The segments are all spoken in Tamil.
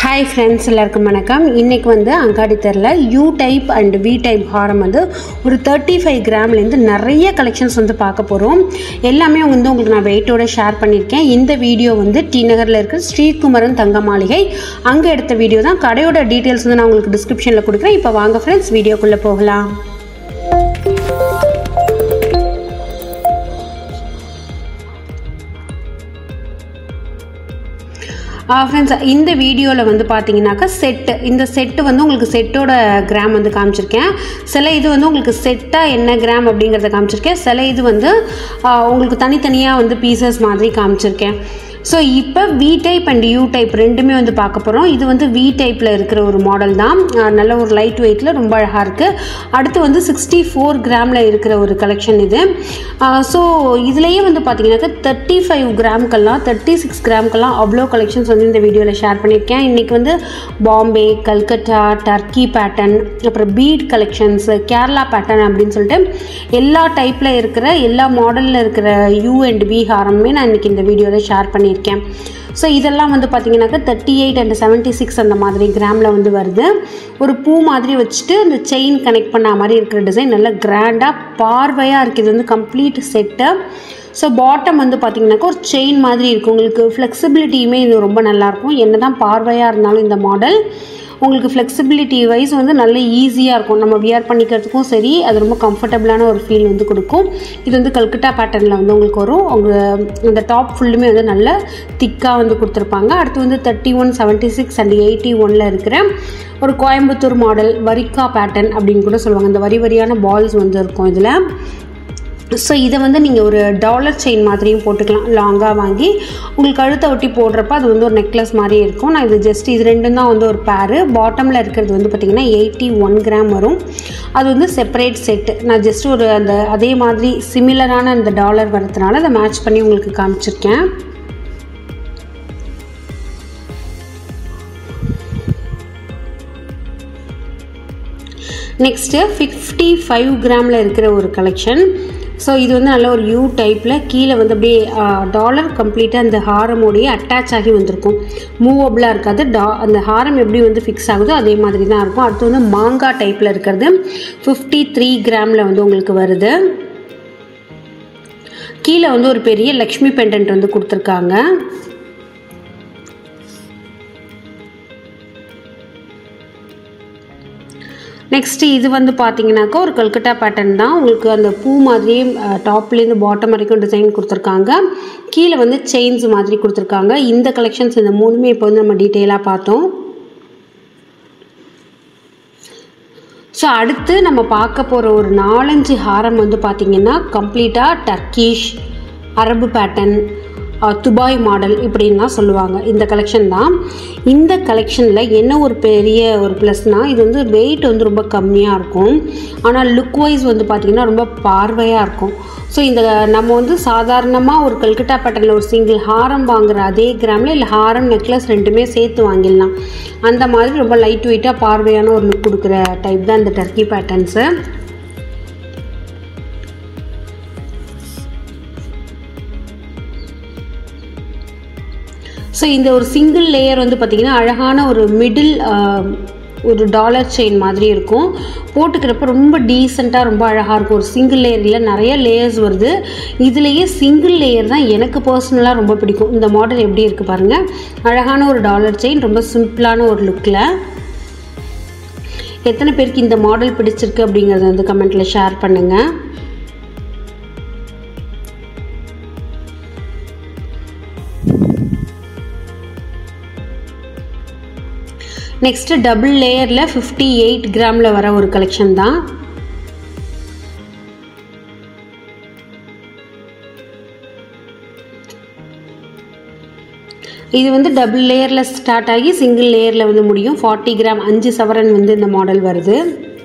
ஹாய் ஃப்ரெண்ட்ஸ் எல்லாருக்கும் வணக்கம் இன்றைக்கி வந்து அங்காடி தெருல U type and V type ஹாரம் வந்து ஒரு தேர்ட்டி ஃபைவ் கிராம்லேருந்து நிறைய கலெக்ஷன்ஸ் வந்து பார்க்க போகிறோம் எல்லாமே வந்து உங்களுக்கு நான் வெயிட்டோட ஷேர் பண்ணியிருக்கேன் இந்த வீடியோ வந்து டி நகரில் இருக்கிற ஸ்ரீகுமரன் தங்க மாளிகை அங்கே எடுத்த வீடியோ தான் கடையோட டீட்டெயில்ஸ் வந்து நான் உங்களுக்கு டிஸ்கிரிப்ஷனில் கொடுக்குறேன் இப்போ வாங்க ஃப்ரெண்ட்ஸ் வீடியோக்குள்ளே போகலாம் ஃப்ரெண்ட்ஸ் இந்த வீடியோவில் வந்து பார்த்தீங்கன்னாக்கா செட்டு இந்த செட்டு வந்து உங்களுக்கு செட்டோட கிராம் வந்து காமிச்சிருக்கேன் சில இது வந்து உங்களுக்கு செட்டாக என்ன கிராம் அப்படிங்கிறத காமிச்சிருக்கேன் சில இது வந்து ஆஹ், உங்களுக்கு தனித்தனியாக வந்து பீசஸ் மாதிரி காமிச்சிருக்கேன் ஸோ இப்போ V type and U type ரெண்டுமே வந்து பார்க்க போகிறோம் இது வந்து வி டைப்பில் இருக்கிற ஒரு மாடல் தான் ஆஹ், நல்ல ஒரு லைட் வெயிட்டில் ரொம்ப அழகாக இருக்குது அடுத்து வந்து சிக்ஸ்டி ஃபோர் கிராமில் இருக்கிற ஒரு கலெக்ஷன் இது ஸோ இதுலேயே வந்து பார்த்தீங்கன்னாக்கா தேர்ட்டி ஃபைவ் கிராம்க்கெல்லாம் தேர்ட்டி சிக்ஸ் கிராம்க்கெல்லாம் அவ்வளோ கலெக்ஷன்ஸ் வந்து இந்த வீடியோவில் ஷேர் பண்ணியிருக்கேன் இன்றைக்கி வந்து பாம்பே கல்கட்டா டர்க்கி பேட்டர்ன் அப்புறம் பீட் கலெக்ஷன்ஸ் கேரளா பேட்டர்ன் அப்படின்னு சொல்லிட்டு எல்லா டைப்பில் இருக்கிற எல்லா மாடலில் இருக்கிற யூ அண்ட் வி ஹாரமே நான் இன்றைக்கி இந்த வீடியோவில் ஷேர் பண்ணியிருக்கேன் ஸோ இதெல்லாம் வந்து பார்த்தீங்கன்னாக்கா thirty eight and seventy six அந்த மாதிரி கிராமில் வந்து வருது ஒரு பூ மாதிரி வச்சுட்டு அந்த செயின் கனெக்ட் பண்ண மாதிரி இருக்கிற டிசைன் நல்லா கிராண்டாக பார்வையாக இருக்குது இது வந்து கம்ப்ளீட் செட்டு ஸோ பாட்டம் வந்து பார்த்தீங்கன்னாக்கா ஒரு செயின் மாதிரி இருக்கும் உங்களுக்கு ஃப்ளெக்சிபிலிட்டியுமே இது ரொம்ப நல்லாயிருக்கும் என்ன தான் பார்வையாக இருந்தாலும் இந்த மாடல் உங்களுக்கு ஃப்ளெக்சிபிலிட்டி வைஸ் வந்து நல்ல ஈஸியாக இருக்கும் நம்ம வியர் பண்ணிக்கிறதுக்கும் சரி அது ரொம்ப கம்ஃபர்டபுளான ஒரு ஃபீல் வந்து கொடுக்கும் இது வந்து கல்கட்டா பேட்டர்னில் வந்து உங்களுக்கு வரும் உங்க இந்த டாப் ஃபுல்லுமே வந்து நல்ல திக்காக வந்து கொடுத்துருப்பாங்க அடுத்து வந்து thirty one seventy six and eighty ஒனில் இருக்கிற ஒரு கோயம்புத்தூர் மாடல் வரிக்கா பேட்டர்ன் அப்படின்னு கூட சொல்லுவாங்க இந்த வரி வரியான பால்ஸ் வந்து இருக்கும் இதில் ஸோ இதை வந்து நீங்கள் ஒரு டாலர் செயின் மாதிரியும் போட்டுக்கலாம் லாங்காக வாங்கி உங்களுக்கு கழுத்தை ஒட்டி போடுறப்ப அது வந்து ஒரு நெக்லஸ் மாதிரி இருக்கும் நான் இது ஜஸ்ட் இது ரெண்டும் தான் வந்து ஒரு பேரு பாட்டமில் இருக்கிறது வந்து பார்த்திங்கன்னா எயிட்டி ஒன் கிராம் வரும் அது வந்து செப்பரேட் செட்டு நான் ஜஸ்ட் ஒரு அந்த அதே மாதிரி சிமிலரான அந்த டாலர் வரதுனால அதை மேட்ச் பண்ணி உங்களுக்கு காமிச்சிருக்கேன் நெக்ஸ்ட்டு ஃபிஃப்டி ஃபைவ் கிராமில் இருக்கிற ஒரு கலெக்ஷன் ஸோ இது வந்து நல்ல ஒரு யூ டைப்பில் கீழே வந்து அப்படியே டாலர் கம்ப்ளீட்டாக அந்த ஹாரமோடைய அட்டாச் ஆகி வந்திருக்கும் மூவபிளாக இருக்காது டா அந்த ஹாரம் எப்படி வந்து ஃபிக்ஸ் ஆகுதோ அதே மாதிரி தான் இருக்கும் அடுத்து வந்து மாங்காய் டைப்பில் இருக்கிறது ஃபிஃப்டி த்ரீ கிராமில் வந்து உங்களுக்கு வருது கீழே வந்து ஒரு பெரிய லக்ஷ்மி பெண்டன்ட் வந்து கொடுத்துருக்காங்க நெக்ஸ்ட்டு இது வந்து பார்த்தீங்கன்னாக்கா ஒரு கல்கட்டா பேட்டர்ன் தான் உங்களுக்கு அந்த பூ மாதிரியே டாப்லேருந்து பாட்டம் வரைக்கும் டிசைன் கொடுத்துருக்காங்க கீழே வந்து செயின்ஸ் மாதிரி கொடுத்துருக்காங்க இந்த கலெக்ஷன்ஸ் இந்த மூணுமே இப்போ வந்து நம்ம டீட்டெயிலாக பார்த்தோம் ஸோ அடுத்து நம்ம பார்க்க போகிற ஒரு நாலஞ்சு ஹாரம் வந்து பார்த்திங்கன்னா கம்ப்ளீட்டாக டர்க்கிஷ் அரபு பேட்டர்ன் துபாய் மாடல் இப்படின்லாம் சொல்லுவாங்க இந்த கலெக்ஷன் தான் இந்த கலெக்ஷனில் என்ன ஒரு பெரிய ஒரு ப்ளஸ்னால் இது வந்து வெயிட் வந்து ரொம்ப கம்மியாக இருக்கும் ஆனால் லுக் வைஸ் வந்து பார்த்திங்கன்னா ரொம்ப பார்வையாக இருக்கும் ஸோ இந்த நம்ம வந்து சாதாரணமாக ஒரு கல்கட்டா பேட்டர்னில் ஒரு சிங்கிள் ஹாரம் வாங்குற அதே கிராமில் இல்லை ஹாரம் நெக்லஸ் ரெண்டுமே சேர்த்து வாங்கிடலாம் அந்த மாதிரி ரொம்ப லைட் வெயிட்டாக பார்வையான ஒரு லுக் கொடுக்குற டைப் தான் இந்த டர்க்கி பேட்டர்ன்ஸு ஸோ இந்த ஒரு சிங்கிள் லேயர் வந்து பார்த்திங்கன்னா அழகான ஒரு மிடில் ஒரு டாலர் செயின் மாதிரி இருக்கும் போட்டுக்கிறப்ப ரொம்ப டீசெண்டாக ரொம்ப அழகாக இருக்கும் ஒரு சிங்கிள் லேயரில் நிறைய லேயர்ஸ் வருது இதுலேயே சிங்கிள் லேயர் தான் எனக்கு பர்சனலாக ரொம்ப பிடிக்கும் இந்த மாடல் எப்படி இருக்குது பாருங்கள் அழகான ஒரு டாலர் செயின் ரொம்ப சிம்பிளான ஒரு லுக்கில் எத்தனை பேருக்கு இந்த மாடல் பிடிச்சிருக்கு அப்படிங்கிறத வந்து கமெண்ட்டில் ஷேர் பண்ணுங்கள் நெக்ஸ்ட்டு டபுள் லேயரில் ஃபிஃப்டி எயிட் கிராமில் வர ஒரு கலெக்ஷன் தான் இது வந்து டபுள் லேயரில் ஸ்டார்ட் ஆகி சிங்கிள் லேயரில் வந்து முடியும் ஃபார்ட்டி கிராம் அஞ்சு சவரன் வந்து இந்த மாடல் வருது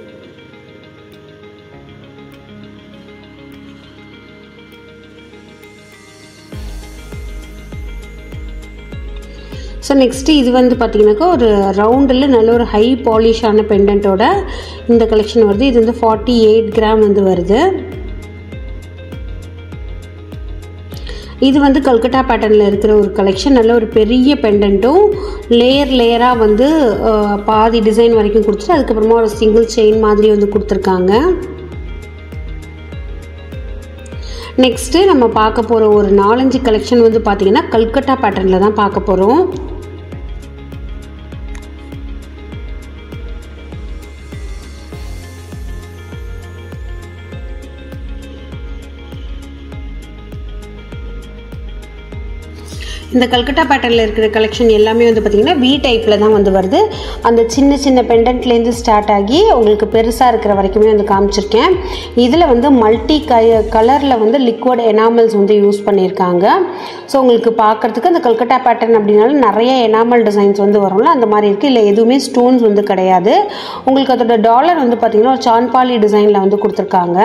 ஸோ நெக்ஸ்ட்டு இது வந்து பார்த்திங்கனாக்கா ஒரு ரவுண்டில் நல்ல ஒரு ஹை பாலிஷான பெண்டன்ட்டோட இந்த கலெக்ஷன் வருது இது வந்து ஃபார்ட்டி எயிட் கிராம் வந்து வருது இது வந்து கல்கட்டா பேட்டர்னில் இருக்கிற ஒரு கலெக்ஷன் நல்ல ஒரு பெரிய பெண்டன்ட்டும் லேயர் லேயராக வந்து அஹ், பாதி டிசைன் வரைக்கும் கொடுத்துட்டு அதுக்கப்புறமா ஒரு சிங்கிள் செயின் மாதிரி வந்து கொடுத்துருக்காங்க நெக்ஸ்ட்டு நம்ம பார்க்க போகிற ஒரு நாலஞ்சு கலெக்ஷன் வந்து பார்த்திங்கன்னா கல்கட்டா பேட்டர்னில் தான் பார்க்க போகிறோம் இந்த கல்கட்டா பேட்டர்னில் இருக்கிற கலெக்ஷன் எல்லாமே வந்து பார்த்திங்கன்னா வி டைப்பில் தான் வந்து வருது அந்த சின்ன சின்ன பெண்டன்ட்லேருந்து ஸ்டார்ட் ஆகி உங்களுக்கு பெருசாக இருக்கிற வரைக்குமே வந்து காமிச்சிருக்கேன் இதில் வந்து மல்டி க கலரில் வந்து லிக்விட் எனாமல்ஸ் வந்து யூஸ் பண்ணியிருக்காங்க ஸோ உங்களுக்கு பார்க்குறதுக்கு அந்த கல்கட்டா பேட்டர்ன் அப்படின்னாலும் நிறைய எனாமல் டிசைன்ஸ் வந்து வரும்ல அந்த மாதிரி இருக்குது இல்லை எதுவுமே ஸ்டோன்ஸ் வந்து கிடையாது உங்களுக்கு அதோட டாலர் வந்து பார்த்திங்கன்னா ஒரு சான்பாலி டிசைனில் வந்து கொடுத்துருக்காங்க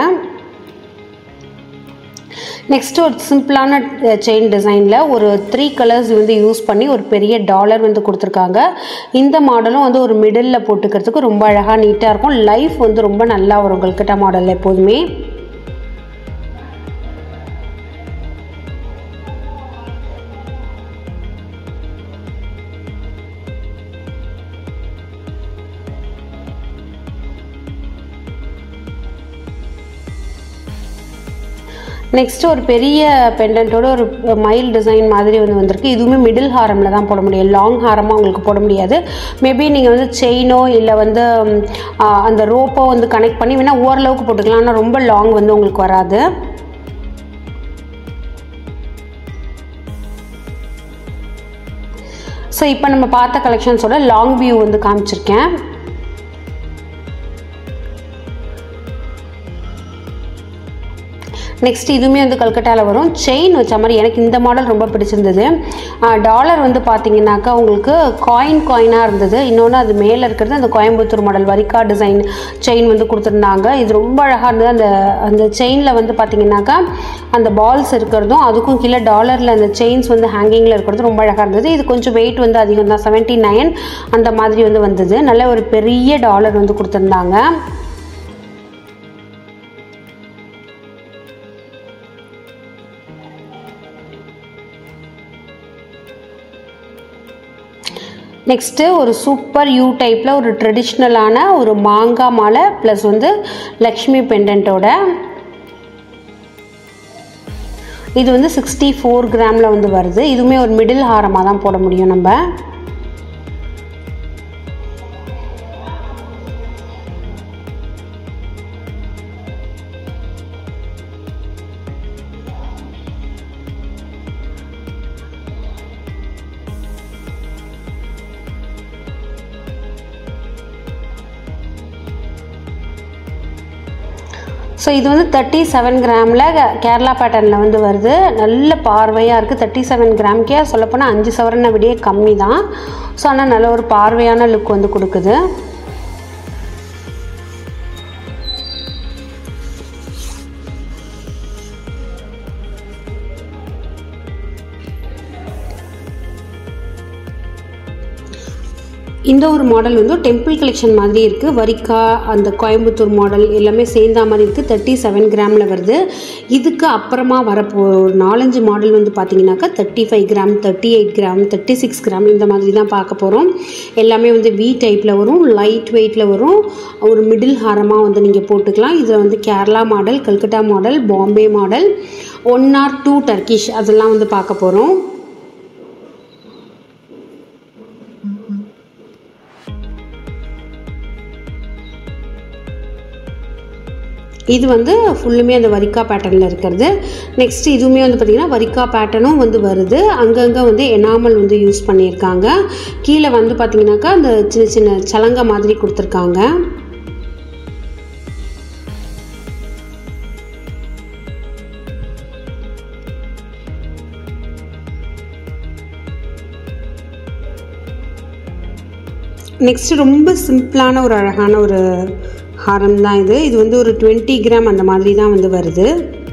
நெக்ஸ்ட் ஒரு சிம்பிளான செயின் டிசைனில் ஒரு த்ரீ கலர்ஸ் வந்து யூஸ் பண்ணி ஒரு பெரிய டாலர் வந்து கொடுத்துருக்காங்க இந்த மாடலும் வந்து ஒரு மிடில் போட்டுக்கிறதுக்கு ரொம்ப அழகாக நீட்டாக இருக்கும் லைஃப் வந்து ரொம்ப நல்லா வரும் கல்கட்டா மாடலில் எப்போதுமே நெக்ஸ்ட் ஒரு பெரிய பெண்டன்ட்டோட ஒரு மயில் டிசைன் மாதிரி வந்து வந்திருக்கு இதுவுமே மிடில் ஹாரமில் தான் போட முடியும் லாங் ஹாரமாக உங்களுக்கு போட முடியாது மேபி நீங்கள் வந்து செயினோ இல்லை வந்து ம், ஆ, அந்த ரோப்போ வந்து கனெக்ட் பண்ணி வேணால் ஓரளவுக்கு போட்டுக்கலாம் ஆனால் ரொம்ப லாங் வந்து உங்களுக்கு வராது ஸோ இப்போ நம்ம பார்த்த கலெக்ஷன்ஸோட லாங் வியூ வந்து காமிச்சிருக்கேன் நெக்ஸ்ட் இதுவுமே வந்து கல்கட்டாவில் வரும் செயின் வச்ச மாதிரி எனக்கு இந்த மாடல் ரொம்ப பிடிச்சிருந்தது டாலர் வந்து பார்த்தீங்கன்னாக்கா உங்களுக்கு காயின் காயினாக இருந்தது இன்னொன்று அது மேலே இருக்கிறது அந்த கோயம்புத்தூர் மாடல் வரிக்கா டிசைன் செயின் வந்து கொடுத்துருந்தாங்க இது ரொம்ப அழகாக இருந்தது அந்த அந்த செயினில் வந்து பார்த்தீங்கன்னாக்கா அந்த பால்ஸ் இருக்கிறதும் அதுக்கும் கீழே டாலரில் அந்த செயின்ஸ் வந்து ஹேங்கிங்கில் இருக்கிறது ரொம்ப அழகாக இருந்தது இது கொஞ்சம் வெயிட் வந்து அதிகம் தான் செவன்ட்டி நைன் அந்த மாதிரி வந்து வந்தது நல்ல ஒரு பெரிய டாலர் வந்து கொடுத்துருந்தாங்க நெக்ஸ்ட்டு ஒரு சூப்பர் யூ டைப்பில் ஒரு ட்ரெடிஷ்னலான ஒரு மாங்காய் மாலை ப்ளஸ் வந்து லக்ஷ்மி பெண்டன்ட்டோட இது வந்து சிக்ஸ்டி ஃபோர் கிராமில் வந்து வருது இதுவுமே ஒரு மிடில் ஹாரமாக தான் போட முடியும் நம்ம ஸோ இது வந்து தேர்ட்டி செவன் கிராமில் கேரளா பேட்டர்னில் வந்து வருது நல்ல பார்வையாக இருக்குது தேர்ட்டி செவன் கிராம்க்கே சொல்லப்போனால் அஞ்சு சவரனை விடையே கம்மி தான் ஸோ ஆனால் நல்ல ஒரு பார்வையான லுக் வந்து கொடுக்குது இந்த ஒரு மாடல் வந்து டெம்பிள் கலெக்ஷன் மாதிரி இருக்குது வரிக்கா அந்த கோயம்புத்தூர் மாடல் எல்லாமே சேர்ந்தா மாதிரி இருக்குது தேர்ட்டி செவன் கிராமில் வருது இதுக்கு அப்புறமா வரப்போ ஒரு நாலஞ்சு மாடல் வந்து பார்த்தீங்கன்னாக்கா thirty five gram thirty eight gram thirty six gram இந்த மாதிரி தான் பார்க்க போகிறோம் எல்லாமே வந்து வி டைப்பில் வரும் லைட் வெயிட்டில் வரும் ஒரு மிடில் ஹாரமாக வந்து நீங்கள் போட்டுக்கலாம் இதில் வந்து Kerala model Calcutta model Bombay model one or two Turkish அதெல்லாம் வந்து பார்க்க போகிறோம் இது வந்து ஃபுல்லுமே அந்த வரிக்கா பேட்டர்னில் இருக்கிறது நெக்ஸ்ட் இதுவுமே வந்து பார்த்திங்கன்னா வரிக்கா பேட்டர்னும் வந்து வருது அங்கங்கே வந்து எனாமல் வந்து யூஸ் பண்ணியிருக்காங்க கீழே வந்து பார்த்திங்கனாக்கா அந்த சின்ன சின்ன சலங்கை மாதிரி கொடுத்துருக்காங்க நெக்ஸ்ட் ரொம்ப சிம்பிளான ஒரு அழகான ஒரு ஹாரம் தான் இது இது வந்து ஒரு டுவெண்ட்டி கிராம் அந்த மாதிரி தான் வந்து வருது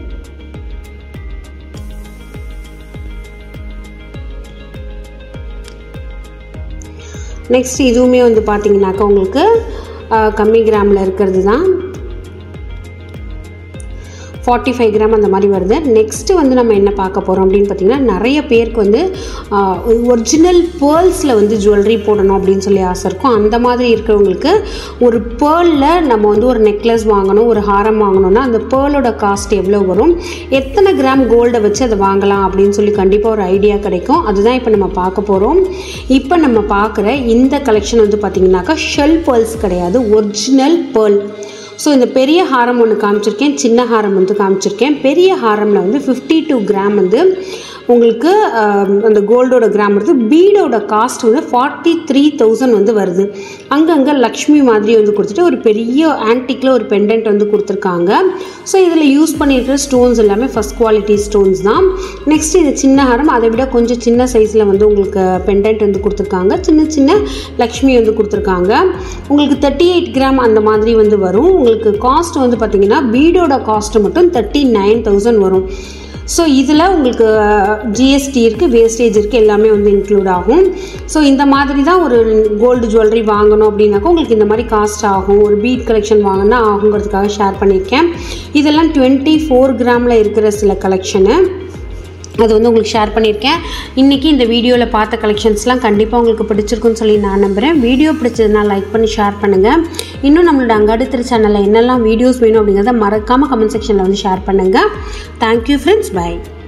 நெக்ஸ்ட் இதுவுமே வந்து பார்த்தீங்கன்னாக்கா உங்களுக்கு ஆஹ், கம்மி கிராமில் இருக்கிறது தான் ஃபார்ட்டி ஃபைவ் கிராம் அந்த மாதிரி வருது நெக்ஸ்ட்டு வந்து நம்ம என்ன பார்க்க போகிறோம் அப்படின்னு பார்த்தீங்கன்னா நிறைய பேருக்கு வந்து ஒரிஜினல் பேர்ல்ஸில் வந்து ஜுவல்லரி போடணும் அப்படின்னு சொல்லி ஆசை இருக்கும் அந்த மாதிரி இருக்கிறவங்களுக்கு ஒரு பேர்லில் நம்ம வந்து ஒரு நெக்லஸ் வாங்கணும் ஒரு ஹாரம் வாங்கணும்னா அந்த பேர்லோட காஸ்ட் எவ்வளோ வரும் எத்தனை கிராம் கோல்டை வச்சு அதை வாங்கலாம் அப்படின்னு சொல்லி கண்டிப்பாக ஒரு ஐடியா கிடைக்கும் அதுதான் இப்போ நம்ம பார்க்க போகிறோம் இப்போ நம்ம பார்க்குற இந்த கலெக்ஷன் வந்து பார்த்திங்கனாக்கா ஷெல் பேர்ல்ஸ் கிடையாது ஒரிஜினல் பேர்ல் ஸோ இந்த பெரிய ஹாரம் ஒன்று காமிச்சிருக்கேன் சின்ன ஹாரம் வந்து காமிச்சிருக்கேன் பெரிய ஹாரமில் வந்து ஃபிஃப்டி டூ கிராம் வந்து உங்களுக்கு ஆஹ், அந்த கோல்டோட கிராம் வருது பீடோட காஸ்ட் வந்து ஃபார்ட்டி த்ரீ தௌசண்ட் வந்து வருது அங்கங்கே லக்ஷ்மி மாதிரி வந்து கொடுத்துட்டு ஒரு பெரிய ஆன்டிக்கில் ஒரு பெண்டன்ட் வந்து கொடுத்துருக்காங்க ஸோ இதில் யூஸ் பண்ணியிருக்கிற ஸ்டோன்ஸ் எல்லாமே ஃபஸ்ட் குவாலிட்டி ஸ்டோன்ஸ் தான் நெக்ஸ்ட் இது சின்ன ஹாரம் அதை விட கொஞ்சம் சின்ன சைஸில் வந்து உங்களுக்கு பெண்டன்ட் வந்து கொடுத்துருக்காங்க சின்ன சின்ன லக்ஷ்மி வந்து கொடுத்துருக்காங்க உங்களுக்கு தேர்ட்டி எயிட் கிராம் அந்த மாதிரி வந்து வரும் உங்களுக்கு காஸ்ட் வந்து பார்த்தீங்கன்னா பீடோட காஸ்ட் மட்டும் தேர்ட்டி நைன் தௌசண்ட் வரும் ஸோ இதில் உங்களுக்கு ஜிஎஸ்டி இருக்குது வேஸ்டேஜ் இருக்குது எல்லாமே வந்து இன்க்ளூட் ஆகும் ஸோ இந்த மாதிரி தான் ஒரு கோல்டு ஜுவல்லரி வாங்கணும் அப்படின்னாக்கா உங்களுக்கு இந்த மாதிரி காஸ்ட் ஆகும் ஒரு பீட் கலெக்ஷன் வாங்கினா ஆகுங்கிறதுக்காக ஷேர் பண்ணியிருக்கேன் இதெல்லாம் டுவெண்ட்டி ஃபோர் கிராமில் இருக்கிற சில கலெக்ஷனு அது வந்து உங்களுக்கு ஷேர் பண்ணியிருக்கேன் இன்றைக்கி இந்த வீடியோவில் பார்த்த கலெக்ஷன்ஸ்லாம் கண்டிப்பாக உங்களுக்கு பிடிச்சிருக்குன்னு சொல்லி நான் நம்புகிறேன் வீடியோ பிடிச்சதுனா லைக் பண்ணி ஷேர் பண்ணுங்கள் இன்னும் நம்மளோட அங்கடுத்திரு சேனலில் என்னெல்லாம் வீடியோஸ் வேணும் அப்படிங்கிறத மறக்காமல் கமெண்ட் செக்ஷனில் வந்து ஷேர் பண்ணுங்கள் தேங்க்யூ ஃப்ரெண்ட்ஸ் பை